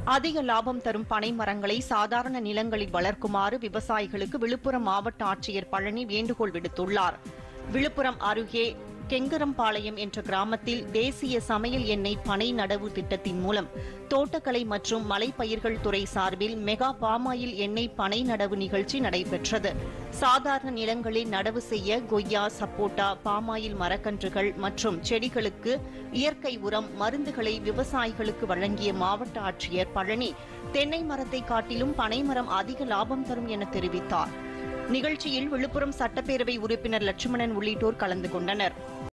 அதிக லாபம் தரும் பனை மரங்களை சாதாரண நிலங்களில் வளர்க்குமாறு விவசாயிகளுக்கு விழுப்புரம் மாவட்ட ஆட்சியர் பழனி வேண்டுகோள் விடுத்துள்ளார் விழுப்புரம் அருகே கெங்கரம்பாளையம் என்ற கிராமத்தில் தேசிய சமையல் எண்ணெய் பனை நடவு திட்டத்தின் மூலம் தோட்டக்கலை மற்றும் மலைப்பயிர்கள் துறை சார்பில் மெகா பாமாயில் எண்ணெய் பனை நடவு நிகழ்ச்சி நடைபெற்றது சாதாரண நிலங்களில் நடவு செய்ய கொய்யா சப்போட்டா பாமாயில் மரக்கன்றுகள் மற்றும் செடிகளுக்கு இயற்கை உரம் மருந்துகளை விவசாயிகளுக்கு வழங்கிய மாவட்ட ஆட்சியர் பழனி தென்னை மரத்தை காட்டிலும் பனைமரம் அதிக லாபம் தரும் என தெரிவித்தார் நிகழ்ச்சியில் விழுப்புரம் சட்டப்பேரவை உறுப்பினர் லட்சுமணன் உள்ளிட்டோர் கலந்து கொண்டனர்